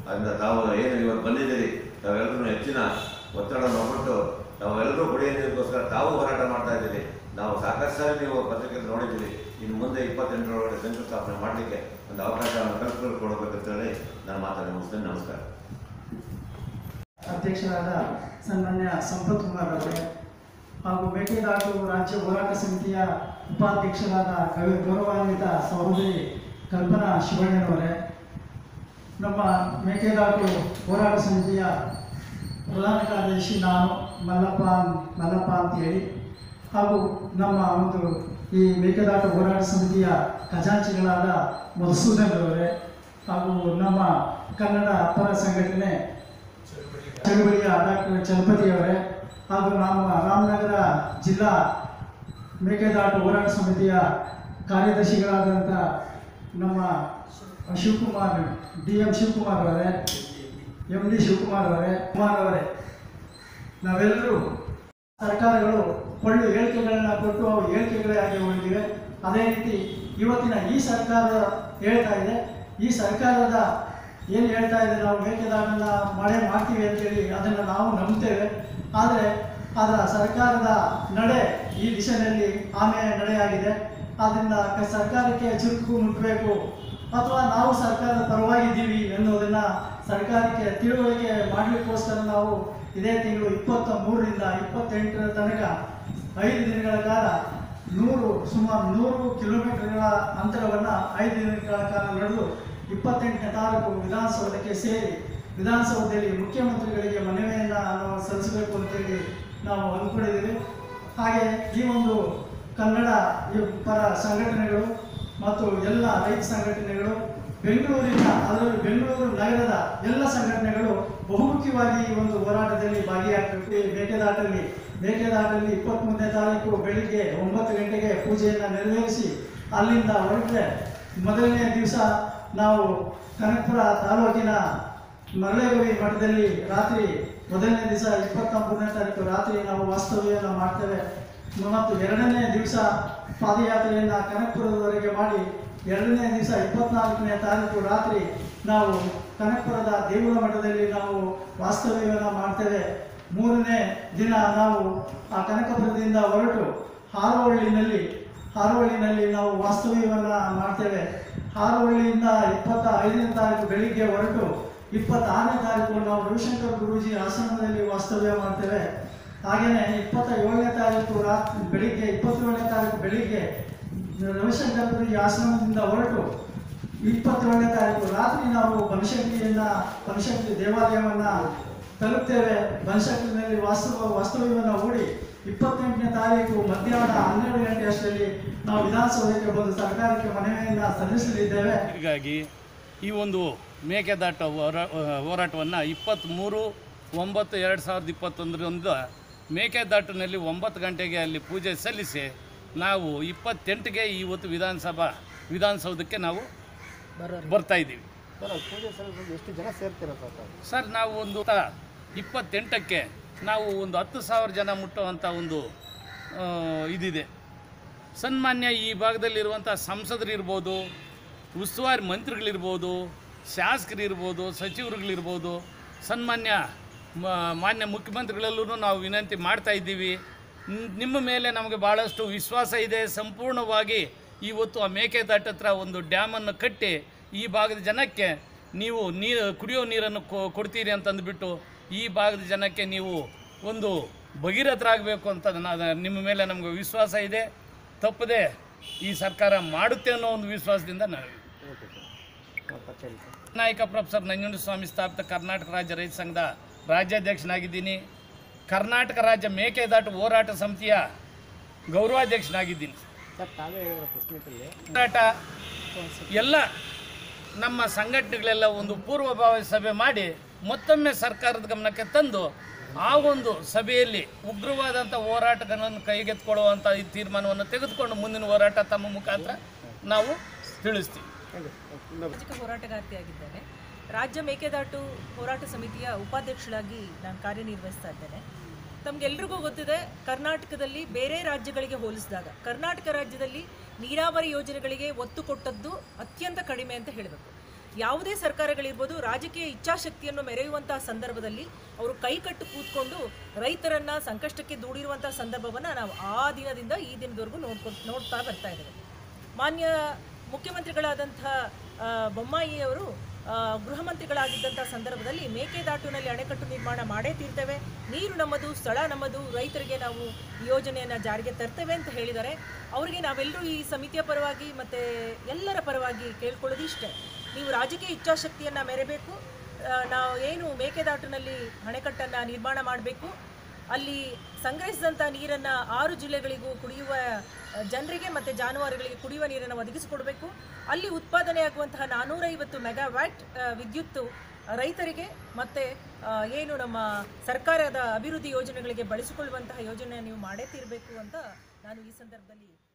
ಅದರಿಂದ ತಾವು ಏನು ಇವತ್ತು ಬಂದಿದ್ದೀರಿ ತಾವೆಲ್ಲರೂ ಹೆಚ್ಚಿನ ಒತ್ತಡವನ್ನು ಕೊಟ್ಟು ತಾವೆಲ್ಲರೂ ಕುಡಿಯೋ ನೀರಿಗೋಸ್ಕರ ತಾವು ಹೋರಾಟ ಮಾಡ್ತಾ ಇದ್ದೀರಿ ನಾವು ಸಾಕಷ್ಟು ಸಾರಿ ನೀವು ಪತ್ರಿಕೆ ನೋಡಿದ್ದೀರಿ ಇನ್ನು ಮುಂದೆ ಇಪ್ಪತ್ತೆಂಟರೊಳಗಡೆ ಶಂಕುಸ್ಥಾಪನೆ ಮಾಡಲಿಕ್ಕೆ ಒಂದು ಅವಕಾಶವನ್ನು ಕಲ್ಪಿಸಿಕೊಡಬೇಕಂತ ಹೇಳಿ ನಾನು ಮಾತಾಡಿ ಮುಗಿಸ್ತೇನೆ ನಮಸ್ಕಾರ ಅಧ್ಯಕ್ಷರಾದ ಸನ್ಮಾನ್ಯ ಸಂಪತ್ ಕುಮಾರ್ ಅವರೇ ಹಾಗೂ ಮೇಕೆದಾಟು ರಾಜ್ಯ ಹೋರಾಟ ಸಮಿತಿಯ ಉಪಾಧ್ಯಕ್ಷರಾದ ಗೌ- ಗೌರವಾನ್ವಿತ ಸಹೋದರಿ ಕಲ್ಪನಾ ಶಿವಣ್ಣನವರೇ ನಮ್ಮ ಮೇಕೆದಾಟು ಹೋರಾಟ ಸಮಿತಿಯ ಪ್ರಧಾನ ಕಾರ್ಯದರ್ಶಿ ನಾನು ಮಲ್ಲಪ್ಪ ಮಲ್ಲಪ್ಪ ಅಂತೇಳಿ ಹಾಗೂ ನಮ್ಮ ಒಂದು ಈ ಮೇಕೆದಾಟು ಹೋರಾಟ ಸಮಿತಿಯ ಖಜಾಂಚಿಗಳಾದ ಮಧುಸೂದನ್ ಅವರೇ ಹಾಗೂ ನಮ್ಮ ಕನ್ನಡ ಪರ ಸಂಘಟನೆ ಚಳುವಳಿಯ ಡಾಕ್ಟರ್ ಚಲಪತಿಯವರೇ ಹಾಗೂ ನಮ್ಮ ರಾಮನಗರ ಜಿಲ್ಲಾ ಮೇಕೆದಾಟು ಹೋರಾಟ ಸಮಿತಿಯ ಕಾರ್ಯದರ್ಶಿಗಳಾದಂಥ ನಮ್ಮ ಶಿವಕುಮಾರ್ ಡಿ ಎಂ ಶಿವಕುಮಾರ್ ಅವರೇ ಎಂ ಡಿ ಶಿವಕುಮಾರ್ ಅವರೇ ಕುಮಾರ್ ಅವರೇ ನಾವೆಲ್ಲರೂ ಸರ್ಕಾರಗಳು ಕೊಳ್ಳು ಹೇಳಿಕೆಗಳನ್ನ ಕೊಟ್ಟು ಅವು ಹೇಳಿಕೆಗಳೇ ಆಗಿ ಉಳಿದಿವೆ ಅದೇ ರೀತಿ ಇವತ್ತಿನ ಈ ಸರ್ಕಾರ ಹೇಳ್ತಾ ಇದೆ ಈ ಸರ್ಕಾರದ ಏನು ಹೇಳ್ತಾ ಇದೆ ನಾವು ಮೇಕೆದಾಟನ್ನ ಮಳೆ ಮಾಡ್ತೀವಿ ಅಂತೇಳಿ ಅದನ್ನು ನಾವು ನಂಬ್ತೇವೆ ಆದರೆ ಅದರ ಸರ್ಕಾರದ ನಡೆ ಈ ದಿಶೆಯಲ್ಲಿ ಆಮೆ ನಡೆಯಾಗಿದೆ ಆದ್ದರಿಂದ ಕ- ಸರ್ಕಾರಕ್ಕೆ ಚುರುಕು ಮುಟ್ಟಬೇಕು ಅಥವಾ ನಾವು ಸರ್ಕಾರದ ಪರವಾಗಿದ್ದೀವಿ ಎನ್ನುವುದನ್ನು ಸರ್ಕಾರಕ್ಕೆ ತಿಳುವಳಿಕೆ ಮಾಡಲಿಕ್ಕೋಸ್ಕರ ನಾವು ಇದೇ ತಿಂಗಳು ಇಪ್ಪತ್ತ ಮೂರರಿಂದ ಇಪ್ಪತ್ತೆಂಟರ ತನಕ ಐದು ದಿನಗಳ ಕಾಲ ನೂರು ಸುಮಾರು ನೂರು ಕಿಲೋಮೀಟರ್ಗಳ ಅಂತರವನ್ನು ಐದು ದಿನಗಳ ಕಾಲ ನಡೆದು ಇಪ್ಪತ್ತೆಂಟನೇ ತಾರೀಕು ವಿಧಾನಸೌಧಕ್ಕೆ ಸೇರಿ ವಿಧಾನಸೌಧದಲ್ಲಿ ಮುಖ್ಯಮಂತ್ರಿಗಳಿಗೆ ಮನವಿಯನ್ನು ನಾವು ಸಲ್ಲಿಸಬೇಕು ಅಂತೇಳಿ ನಾವು ಅಂದ್ಕೊಂಡಿದ್ದೀವಿ ಹಾಗೆ ಈ ಒಂದು ಕನ್ನಡ ಈ ಪರ ಸಂಘಟನೆಗಳು ಮತ್ತು ಎಲ್ಲ ರೈತ ಸಂಘಟನೆಗಳು ಬೆಂಗಳೂರಿನ ಅದರಲ್ಲೂ ಬೆಂಗಳೂರು ನಗರದ ಎಲ್ಲ ಸಂಘಟನೆಗಳು ಬಹುಮುಖ್ಯವಾಗಿ ಈ ಒಂದು ಹೋರಾಟದಲ್ಲಿ ಭಾಗಿಯಾಗಬೇಕು ಈ ಮೇಕೆದಾಟಲ್ಲಿ ಮೇಕೆದಾಟಲ್ಲಿ ಇಪ್ಪತ್ತ್ಮೂರನೇ ತಾರೀಕು ಬೆಳಿಗ್ಗೆ ಒಂಬತ್ತು ಗಂಟೆಗೆ ಪೂಜೆಯನ್ನು ನೆರವೇರಿಸಿ ಅಲ್ಲಿಂದ ಹೊರಟ್ರೆ ಮೊದಲನೇ ದಿವಸ ನಾವು ಕನಕಪುರ ತಾಲೂಕಿನ ಮರಳೇಗವಿ ಮಠದಲ್ಲಿ ರಾತ್ರಿ ಮೊದಲನೇ ದಿವಸ ಇಪ್ಪತ್ತ ಮೂರನೇ ತಾರೀಕು ರಾತ್ರಿ ನಾವು ವಾಸ್ತವ್ಯವನ್ನು ಮಾಡ್ತೇವೆ ಮತ್ತು ಎರಡನೇ ದಿವಸ ಪಾದಯಾತ್ರೆಯನ್ನು ಕನಕಪುರದವರೆಗೆ ಮಾಡಿ ಎರಡನೇ ದಿವಸ ಇಪ್ಪತ್ನಾಲ್ಕನೇ ತಾರೀಕು ರಾತ್ರಿ ನಾವು ಕನಕಪುರದ ದೇಗುಲ ಮಠದಲ್ಲಿ ನಾವು ವಾಸ್ತವ್ಯವನ್ನು ಮಾಡ್ತೇವೆ ಮೂರನೇ ದಿನ ನಾವು ಆ ಕನಕಪುರದಿಂದ ಹೊರಟು ಹಾರೋಹಳ್ಳಿನಲ್ಲಿ ಹಾರೋಹಳ್ಳಿನಲ್ಲಿ ನಾವು ವಾಸ್ತವ್ಯವನ್ನು ಮಾಡ್ತೇವೆ ಹಾರೋಹಳ್ಳಿಯಿಂದ ಇಪ್ಪತ್ತ ಐದನೇ ತಾರೀಕು ಬೆಳಿಗ್ಗೆ ಹೊರಟು ಇಪ್ಪತ್ತಾರನೇ ತಾರೀಕು ನಾವು ರವಿಶಂಕರ್ ಗುರೂಜಿ ಆಶ್ರಮದಲ್ಲಿ ವಾಸ್ತವ್ಯ ಮಾಡ್ತೇವೆ ಹಾಗೆಯೇ ಇಪ್ಪತ್ತ ಏಳನೇ ತಾರೀಕು ರಾತ್ರಿ ಬೆಳಿಗ್ಗೆ ಇಪ್ಪತ್ತೇಳನೇ ತಾರೀಕು ಬೆಳಿಗ್ಗೆ ರವಿಶಂಕರ್ ಗುರೂಜಿ ಆಶ್ರಮದಿಂದ ಹೊರಟು ಇಪ್ಪತ್ತೇಳನೇ ತಾರೀಕು ರಾತ್ರಿ ನಾವು ಬನಶಂಕರಿಯನ್ನ ಬನಶಂಕರಿ ದೇವಾಲಯವನ್ನ ತಲುಪ್ತೇವೆ ಬನಶಂಕರಿನಲ್ಲಿ ವಾಸ್ತವ ವಾಸ್ತವ್ಯವನ್ನು ಹೂಡಿ ಇಪ್ಪತ್ತೆಂಟನೇ ತಾರೀಕು ಮಧ್ಯಾಹ್ನ ಹನ್ನೆರಡು ಗಂಟೆ ಅಷ್ಟರಲ್ಲಿ ನಾವು ವಿಧಾನಸೌಧಕ್ಕೆ ಬಂದು ಸರ್ಕಾರಕ್ಕೆ ಮನವಿಯನ್ನು ಸಲ್ಲಿಸಲಿದ್ದೇವೆ ಹೀಗಾಗಿ ಈ ಒಂದು ಮೇಕೆದಾಟ ಹೋರಾ ಹೋರಾಟವನ್ನು ಇಪ್ಪತ್ತ್ಮೂರು ಒಂಬತ್ತು ಎರಡು ಸಾವಿರದ ಇಪ್ಪತ್ತೊಂದರಿಂದ ಮೇಕೆದಾಟಿನಲ್ಲಿ ಒಂಬತ್ತು ಗಂಟೆಗೆ ಅಲ್ಲಿ ಪೂಜೆ ಸಲ್ಲಿಸಿ ನಾವು ಇಪ್ಪತ್ತೆಂಟಿಗೆ ಇವತ್ತು ವಿಧಾನಸಭಾ ವಿಧಾನಸೌಧಕ್ಕೆ ನಾವು ಬರ್ತಾ ಇದ್ದೀವಿ ಪೂಜೆ ಸಲ್ಲಿಸೋದು ಎಷ್ಟು ಜನ ಸೇರ್ತೀರ ಸರ್ ಸರ್ ನಾವು ಒಂದು ತ- ಇಪ್ಪತ್ತೆಂಟಕ್ಕೆ ನಾವು ಒಂದು ಹತ್ತು ಸಾವಿರ ಜನ ಮುಟ್ಟುವಂಥ ಒಂದು ಆ, ಇದಿದೆ ಸನ್ಮಾನ್ಯ ಈ ಭಾಗದಲ್ಲಿರುವಂಥ ಸಂಸದರಿರ್ಬೋದು ಉಸ್ತುವಾರಿ ಮಂತ್ರಿಗಳಿರ್ಬೋದು ಶಾಸಕರಿರ್ಬೋದು ಸಚಿವರುಗಳಿರ್ಬೋದು ಸನ್ಮಾನ್ಯ ಮ- ಮಾನ್ಯ ಮುಖ್ಯಮಂತ್ರಿಗಳಲ್ಲೂ ನಾವು ವಿನಂತಿ ಮಾಡ್ತಾ ಇದ್ದೀವಿ ನ್- ನಿಮ್ಮ ಮೇಲೆ ನಮಗೆ ಭಾಳಷ್ಟು ವಿಶ್ವಾಸ ಇದೆ ಸಂಪೂರ್ಣವಾಗಿ ಇವತ್ತು ಆ ಮೇಕೆದಾಟ ಹತ್ರ ಒಂದು ಡ್ಯಾಮನ್ನು ಕಟ್ಟಿ ಈ ಭಾಗದ ಜನಕ್ಕೆ ನೀವು ನೀರು ಕುಡಿಯೋ ನೀರನ್ನು ಕೊ- ಕೊಡ್ತೀರಿ ಅಂತಂದುಬಿಟ್ಟು ಈ ಭಾಗದ ಜನಕ್ಕೆ ನೀವು ಒಂದು ಭಗೀರಥರಾಗಬೇಕು ಅಂತ ನಾ- ನಿಮ್ಮ ಮೇಲೆ ನಮಗೆ ವಿಶ್ವಾಸ ಇದೆ ತಪ್ಪದೆ ಈ ಸರ್ಕಾರ ಮಾಡುತ್ತೆ ಅನ್ನೋ ಒಂದು ವಿಶ್ವಾಸದಿಂದ ನಾವು ಓಕೆ ಸರ್ ಪರಿಚಯ ಹೇಳಿ ಸರ್ ನಾಯಕ ಪ್ರೊಫೆಸರ್ ನಂಜುಂಡಸ್ವಾಮಿ ಸ್ಥಾಪಿತ ಕರ್ನಾಟಕ ರಾಜ್ಯ ರೈತ ಸಂಘದ ರಾಜ್ಯಾಧ್ಯಕ್ಷನಾಗಿದ್ದೀನಿ ಕರ್ನಾಟಕ ರಾಜ್ಯ ಮೇಕೆದಾಟು ಹೋರಾಟ ಸಮಿತಿಯ ಗೌರವಾಧ್ಯಕ್ಷನಾಗಿದ್ದೀನಿ ಸರ್ ತಾವೇ ಹೇಳಿರೋ ಪ್ರೆಸ್ ಮೀಟಲ್ಲಿ ಹೋರಾಟ ಎಲ್ಲ ನಮ್ಮ ಸಂಘಟನೆಗಳೆಲ್ಲ ಒಂದು ಪೂರ್ವಭಾವಿ ಸಭೆ ಮಾಡಿ ಮತ್ತೊಮ್ಮೆ ಸರ್ಕಾರದ ಗಮನಕ್ಕೆ ತಂದು ಆ ಒಂದು ಸಭೆಯಲ್ಲಿ ಉಗ್ರವಾದಂಥ ಹೋರಾಟಗಳನ್ನು ಕೈಗೆತ್ತಿಕೊಳ್ಳುವಂಥ ಈ ತೀರ್ಮಾನವನ್ನು ತೆಗೆದುಕೊಂಡು ಮುಂದಿನ ಹೋರಾಟ ತಮ್ಮ ಮುಖಾಂತರ ನಾವು ತಿಳಿಸ್ತೀವಿ ಹೇಳಿ ಇನ್ನೊಬ್ರು. ಸಾಮಾಜಿಕ ಹೋರಾಟಗಾರ್ತಿಯಾಗಿದ್ದೇನೆ ರಾಜ್ಯ ಮೇಕೆದಾಟು ಹೋರಾಟ ಸಮಿತಿಯ ಉಪಾಧ್ಯಕ್ಷಳಾಗಿ ನಾನು ಕಾರ್ಯನಿರ್ವಹಿಸ್ತಾ ಇದ್ದೇನೆ ತಮಗೆಲ್ರಿಗೂ ಗೊತ್ತಿದೆ ಕರ್ನಾಟಕದಲ್ಲಿ ಬೇರೆ ರಾಜ್ಯಗಳಿಗೆ ಹೋಲಿಸಿದಾಗ ಕರ್ನಾಟಕ ರಾಜ್ಯದಲ್ಲಿ ನೀರಾವರಿ ಯೋಜನೆಗಳಿಗೆ ಒತ್ತು ಕೊಟ್ಟದ್ದು ಅತ್ಯಂತ ಕಡಿಮೆ ಅಂತ ಹೇಳಬೇಕು ಯಾವುದೇ ಸರ್ಕಾರಗಳಿರ್ಬೋದು ರಾಜಕೀಯ ಇಚ್ಛಾಶಕ್ತಿಯನ್ನು ಮೆರೆಯುವಂತಹ ಸಂದರ್ಭದಲ್ಲಿ ಅವರು ಕೈಕಟ್ಟು ಕೂತ್ಕೊಂಡು ರೈತರನ್ನ ಸಂಕಷ್ಟಕ್ಕೆ ದೂಡಿರುವಂತಹ ಸಂದರ್ಭವನ್ನು ನಾವು ಆ ದಿನದಿಂದ ಈ ದಿನದವರೆಗೂ ನೋಡ್ಕೊಂಡು ನೋಡ್ತಾ ಬರ್ತಾ ಇದ್ದೇವೆ ಮಾನ್ಯ ಮುಖ್ಯಮಂತ್ರಿಗಳಾದಂಥ ಆ, ಬೊಮ್ಮಾಯಿಯವರು ಆ, ಗೃಹ ಮಂತ್ರಿಗಳಾಗಿದ್ದಂಥ ಸಂದರ್ಭದಲ್ಲಿ ಮೇಕೆದಾಟುನಲ್ಲಿ ಅಣೆಕಟ್ಟು ನಿರ್ಮಾಣ ಮಾಡೇ ತೀರ್ತೇವೆ ನೀರು ನಮ್ಮದು ಸ್ಥಳ ನಮ್ಮದು ರೈತರಿಗೆ ನಾವು ಈ ಯೋಜನೆಯನ್ನು ಜಾರಿಗೆ ತರ್ತೇವೆ ಅಂತ ಹೇಳಿದ್ದಾರೆ ಅವರಿಗೆ ನಾವೆಲ್ಲರೂ ಈ ಸಮಿತಿಯ ಪರವಾಗಿ ಮತ್ತು ಎಲ್ಲರ ಪರವಾಗಿ ಕೇಳ್ಕೊಳ್ಳೋದು ಇಷ್ಟೇ ನೀವು ರಾಜಕೀಯ ಇಚ್ಛಾಶಕ್ತಿಯನ್ನು ಮೆರೆಬೇಕು ಆ, ನಾವು ಏನು ಮೇಕೆದಾಟುನಲ್ಲಿ ಅಣೆಕಟ್ಟನ್ನು ನಿರ್ಮಾಣ ಮಾಡಬೇಕು ಅಲ್ಲಿ ಸಂಗ್ರಹಿಸಿದಂಥ ನೀರನ್ನು ಆರು ಜಿಲ್ಲೆಗಳಿಗೂ ಕುಡಿಯುವ ಜನರಿಗೆ ಮತ್ತು ಜಾನುವಾರುಗಳಿಗೆ ಕುಡಿಯುವ ನೀರನ್ನು ಒದಗಿಸಿಕೊಡಬೇಕು ಅಲ್ಲಿ ಉತ್ಪಾದನೆಯಾಗುವಂತಹ ನಾನ್ನೂರೈವತ್ತು ಮೆಗಾವ್ಯಾಟ್ ಆ, ವಿದ್ಯುತ್ತು ರೈತರಿಗೆ ಮತ್ತು ಏನು ನಮ್ಮ ಸರ್ಕಾರದ ಅಭಿವೃದ್ಧಿ ಯೋಜನೆಗಳಿಗೆ ಬಳಸಿಕೊಳ್ಳುವಂತಹ ಯೋಜನೆ ನೀವು ಮಾಡೇ ತೀರಬೇಕು ಅಂತ ನಾನು ಈ ಸಂದರ್ಭದಲ್ಲಿ